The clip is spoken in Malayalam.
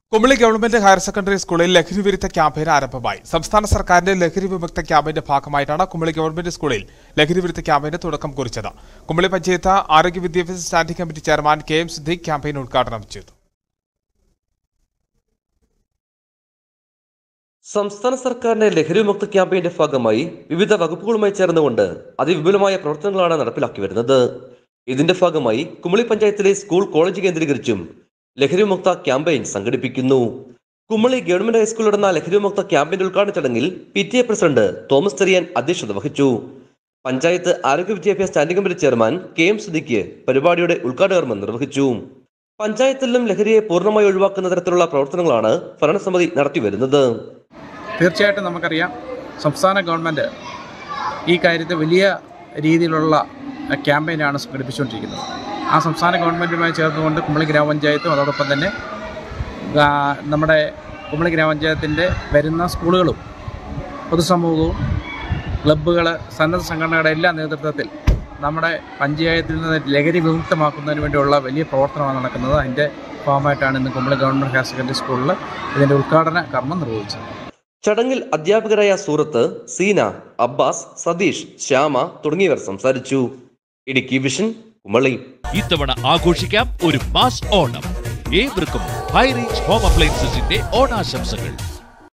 കുമളി ഗവൺമെന്റ് ഹയർ സെക്കൻഡറി സ്കൂളിൽ ലഹരി വിരുദ്ധ ക്യാമ്പയിൻ ആരംഭമായി സംസ്ഥാന സർക്കാരിന്റെ ലഹരി വിമുക്ത ക്യാമ്പയിന്റെ ഭാഗമായിട്ടാണ് കുമളി ഗവൺമെന്റ് സ്കൂളിൽ ലഹരി വിരുദ്ധ ക്യാമ്പയിന് തുടക്കം കുറിച്ചത് കുമളി പഞ്ചായത്ത് ആരോഗ്യ വിദ്യാഭ്യാസ standing committee chairman K M Siddique campaign ഉദ്ഘാടനം ചെയ്തു സംസ്ഥാന സർക്കാരിന്റെ ലഹരി വിമുക്ത ക്യാമ്പയിന്റെ ഭാഗമായി വിവിധ വകുപ്പുകളുമായി ചേർന്നുകൊണ്ട് അതിവിപുലമായ പ്രവർത്തനങ്ങളാണ് നടപ്പിലാക്കി വരുന്നത് ഇതിന്റെ ഭാഗമായി കുമളി പഞ്ചായത്തിലെ സ്കൂൾ കോളേജ് കേന്ദ്രീകരിച്ചും ലഹരി വിമുക്ത ക്യാമ്പയിൻ സംഘടിപ്പിക്കുന്നു കുമളി ഗവൺമെന്റ് ഹൈസ്കൂളിൽ നടന്ന ലഹരി വിമുക്ത ക്യാമ്പയിന്റെ ഉദ്ഘാടന ചടങ്ങിൽ P T A president Thomas Cheriyan അധ്യക്ഷത വഹിച്ചു പഞ്ചായത്ത് ആരോഗ്യ വിദ്യാഭ്യാസ standing committee chairman K M Sudhik പരിപാടിയുടെ ഉദ്ഘാടന കർമ്മം നിർവഹിച്ചു പഞ്ചായത്തിലും ലഹരിയെ പൂർണ്ണമായി ഒഴിവാക്കുന്ന തരത്തിലുള്ള പ്രവർത്തനങ്ങളാണ് ഭരണസമിതി നടത്തിവരുന്നത് തീർച്ചയായിട്ടും നമുക്കറിയാം സംസ്ഥാന ഗവൺമെൻറ് ഈ കാര്യത്തിൽ വലിയ രീതിയിലുള്ള ക്യാമ്പയിനാണ് സംഘടിപ്പിച്ചുകൊണ്ടിരിക്കുന്നത് ആ സംസ്ഥാന ഗവൺമെൻറ്റുമായി ചേർന്നുകൊണ്ട് കുമളി ഗ്രാമപഞ്ചായത്തും അതോടൊപ്പം തന്നെ ആ, നമ്മുടെ കുമളി ഗ്രാമപഞ്ചായത്തിൻ്റെ വരുന്ന സ്കൂളുകളും പൊതുസമൂഹവും ക്ലബ്ബുകൾ സന്നദ്ധ സംഘടനകളുടെ എല്ലാ നേതൃത്വത്തിൽ നമ്മുടെ പഞ്ചായത്തിൽ നിന്ന് ലഹരി വിമുക്തമാക്കുന്നതിന് വേണ്ടിയുള്ള വലിയ പ്രവർത്തനമാണ് നടക്കുന്നത് അതിൻ്റെ ഭാഗമായിട്ടാണ് ഇന്ന് കുമളി ഗവൺമെൻറ് ഹയർ സെക്കൻഡറി സ്കൂളിൽ ഇതിൻ്റെ ഉദ്ഘാടന കർമ്മം നിർവഹിച്ചത് ചടങ്ങിൽ അധ്യാപകരായ സൂറത്ത് സീന അബ്ബാസ് സതീഷ് ശ്യാമ തുടങ്ങിയവർ സംസാരിച്ചു ഇടുക്കി വിഷൻ കുമളി ഇത്തവണ ആഘോഷിക്കാം ഒരു മാസ് ഓണം ഏവർക്കും ഹൈറേഞ്ച് ഹോം അപ്ലയൻസസിന്റെ ഓണാശംസകൾ